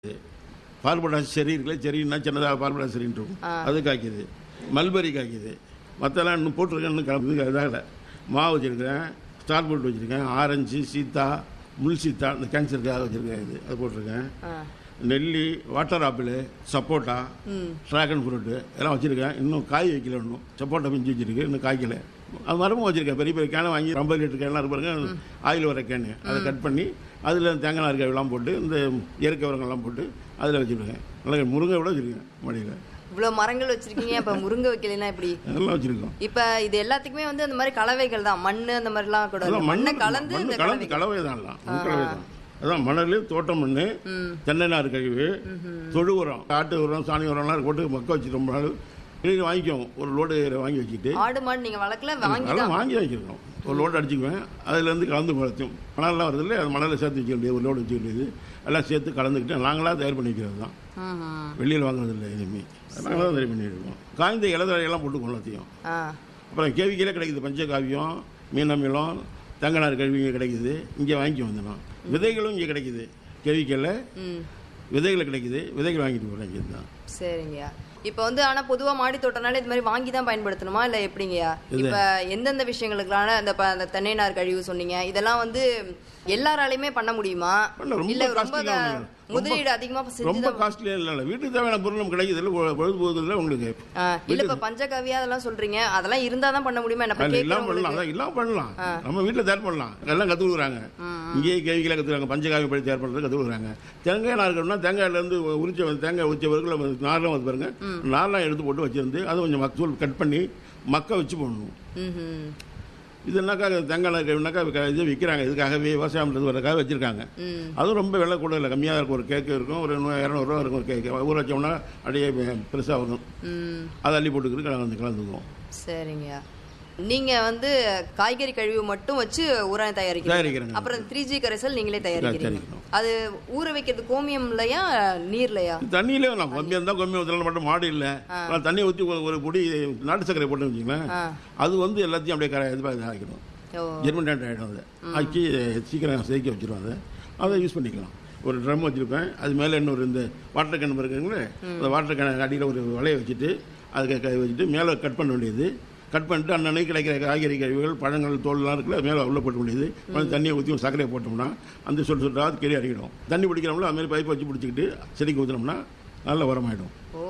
பால்படாஸ் செரி இருக்குல்ல செரின்னா சின்னதாக பால்படாஸ் செரின்னு இருக்கும் அது காய்க்குது மல்பரி காய்க்குது மற்றெல்லாம் இன்னும் போட்டிருக்கேன் இன்னும் கிளம்புது இதாகல மாவு வச்சுருக்கேன் ஸ்டார் போட்டு வச்சுருக்கேன் ஆரஞ்சு சீத்தா முள் சீத்தா இந்த கேன்சருக்காக வச்சுருக்கேன் இது அது போட்டிருக்கேன் நெல்லி வாட்டர் ஆப்பிள் சப்போட்டா ட்ராகன் ஃப்ரூட்டு எல்லாம் வச்சுருக்கேன் இன்னும் காய் வைக்கல இன்னும் சப்போட்டா பிஞ்சு வச்சுருக்கு இன்னும் காய்க்கல அது மரமும் வச்சுருக்கேன் பெரிய பெரிய கேனை வாங்கி ஐம்பது லிட்டர் கேன்லாம் இருப்பாருங்க ஆயில் வர கேனு அதை கட் பண்ணி அதில் தேங்காய் நார்காயெல்லாம் போட்டு இந்த இயற்கை உரங்கள்லாம் போட்டு அதில் வச்சுருக்கேன் நல்லா முருங்கை விட வச்சுருக்கேன் மடியில் இவ்வளவு மரங்கள் வச்சிருக்கீங்க இப்ப முருங்கை வைக்கலைன்னா எப்படி அதெல்லாம் வச்சுருக்கோம் இப்ப இது எல்லாத்துக்குமே வந்து அந்த மாதிரி கலவைகள் தான் மண்ணு அந்த மாதிரிலாம் கூட இல்ல. அதான் மண்ணை மண்ணு கலந்து இந்த மண்ணு கலந்து கலவைகள் கலவை தான் மண் கலவை தான் அதான் மணல் தோட்ட மண் தென்னை நார் கழிவு தொழு உரம் காட்டு உரம் சாணி உரம்லாம் போட்டு மக்க வச்சு ரொம்ப நாள் வெளியில் வாங்கிக்குவோம் ஒரு லோடு வாங்கி வச்சுக்கிட்டு ஆடு மாடு நீங்க வளர்க்கல வாங்கி அதெல்லாம் தான் வாங்கி வச்சிருக்கோம் ஒரு லோடு அடிச்சுக்குவேன் அதுலேருந்து கலந்து வளர்த்தும் மணல்லாம் வருது இல்லை அது மணலில் சேர்த்து வைக்க வேண்டியது ஒரு லோடு வச்சுக்க வேண்டியது எல்லாம் சேர்த்து கலந்துக்கிட்டு நாங்களாக தயார் பண்ணி வைக்கிறது தான் ம்ஹும். வெளியில் வாங்குறது இல்லை எதுவுமே நாங்களாக தான் தயார் பண்ணியிருக்கோம் காய்ந்த இலதழையெல்லாம் போட்டுக்கோம் எல்லாத்தையும் ஆ. அப்புறம் கேவிக்கையில் கிடைக்குது பஞ்சகாவியம் மீனமிலம் தங்கனார் கழுவி இங்கே கிடைக்குது இங்கே வாங்கிக்க வந்தோம் விதைகளும் இங்கே கிடைக்குது கேவிக்கையில் ம் விதைகள் கிடைக்குது விதைகள் வாங்கிட்டு போகிறேன் இங்கே தான் சரிங்கய்யா இப்ப வந்து ஆனா பொதுவா மாடி தோட்டம்னால இது மாதிரி வாங்கி தான் பயன்படுத்தணுமா இல்ல எப்படிங்கய்யா இப்ப எந்தெந்த விஷயங்களுக்கான அந்த ப- அந்த தென்னை நார் கழிவு சொன்னீங்க இதெல்லாம் வந்து எல்லாராலையுமே பண்ண முடியுமா பண்ண ரொம்ப இல்ல ரொம்ப costly தான் க- முதலீடு அதிகமா ரொம்ப செஞ்சுதான் காஸ்ட்லியாக இல்லை இல்லை வீட்டுக்கு தேவையான பொருள் நமக்கு கிடைக்குது இல்லை பொழுதுபோக்குதில் உங்களுக்கு ஆ, இல்ல இப்ப பஞ்சகவியா அதெல்லாம் சொல்றீங்க அதெல்லாம் இருந்தா தான் பண்ண முடியுமா என்ன இப்ப அதில் இல்லாமல் பண்ணலாம் கேட்கறவங்களுக்கு அதான் இல்லாமல் பண்ணலாம் நம்ம வீட்டில் தயார் பண்ணலாம் எல்லாம் கற்றுக் கொடுக்குறாங்க இங்கேயே கேவிக்கையில் கற்றுக்குறாங்க பஞ்சகாவி படி தயார் பண்ணுறது கற்றுக் கொடுக்குறாங்க தேங்காய் நார் இருக்கணும்னா தேங்காயிலேருந்து உரிச்ச வந்து தேங்காய் உரிச்ச பிறகு நார்லாம் வந்து பாருங்க நார்லாம் எடுத்து போட்டு வச்சிருந்து அதை கொஞ்சம் மக்கூல் கட் பண்ணி மக்க வச்சு போடணும் ம்ஹும். இதுனாக்கா தேங்காய் நார் கழிவுனாக்கா இது விற்கிறாங்க இதுக்காகவே விவசாயம் பண்ணுறது வரக்காக வச்சிருக்காங்க ம். அதுவும் ரொம்ப விலை கூட இல்லை கம்மியாக இருக்கும் ஒரு கேக்கு இருக்கும் ஒரு நூ- இரநூறுவா இருக்கும் ஒரு கேக்கு ஊற வச்சோம்னா அப்படியே பெருசாக வரும் ம் அதை அள்ளி போட்டுக்கிட்டு கலந்து கலந்துக்குவோம் சரிங்கய்யா நீங்க வந்து காய்கறி கழிவு மட்டும் வச்சு உரம் தயாரிக்கிறீங்க தயாரிக்கிறேங்க. அப்புறம் த்ரீ ஜி கரைசல் நீங்களே தயாரிக்கிறீங்க தயாரிக்கிறோம். அது ஊற வைக்கிறது கோமியம்லயா நீர்லயா தண்ணியிலே நான் கம்மியாக இருந்தால் கம்மியாக ஊற்றலாம் மட்டும் மாடு இல்லை ஆனால் தண்ணி ஊற்றி ஒரு ஒரு பொடி நாட்டு சர்க்கரை போட்டு வச்சுங்களேன் ஆ. அது வந்து எல்லாத்தையும் அப்படியே கரை இது மாதிரி ஆகிடும் ஓ ஜெர்மன் ஆகிடும் அதை ஆக்கி சீக்கிரம் செதுக்கி வச்சிருவோம் அதை அதை யூஸ் பண்ணிக்கலாம் ஒரு ட்ரம் வச்சுருப்பேன் அது மேலே இன்னொரு இந்த வாட்டர் கேன் இருக்குங்களே அந்த வாட்டர் கேன் அடியில் ஒரு வலையை வச்சுட்டு அதுக்கு கை வச்சுட்டு மேலே கட் பண்ண வேண்டியது கட் பண்ணிட்டு அன்னன்னைக்கு கிடைக்கிற காய்கறி கழிவுகள் பழங்கள் தோல்லாம் இருக்குல்ல அது மேலே உள்ளே போட்ட வேண்டியது கொஞ்சம் தண்ணியை ஊற்றி ஒரு சர்க்கரையை போட்டோம்னா அந்த சொட்டு சொட்டா அது கீழே இறங்கிடும் தண்ணி பிடிக்கிறோம்ல அது மாதிரி பைப் வச்சு பிடிச்சிக்கிட்டு செடிக்கு ஊற்றினோம்னா நல்ல உரமாயிடும் ஓ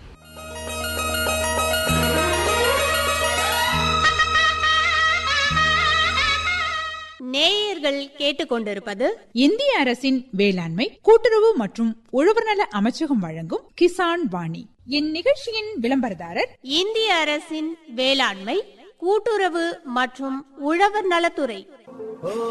நேயர்கள் கேட்டுக்கொண்டிருப்பது இந்திய அரசின் வேளாண்மை கூட்டுறவு மற்றும் உழவர்நல அமைச்சகம் வழங்கும் கிசான் வாணி இந்நிகழ்ச்சியின் விளம்பரதாரர் இந்திய அரசின் வேளாண்மை கூட்டுறவு மற்றும் உழவர் நலத்துறை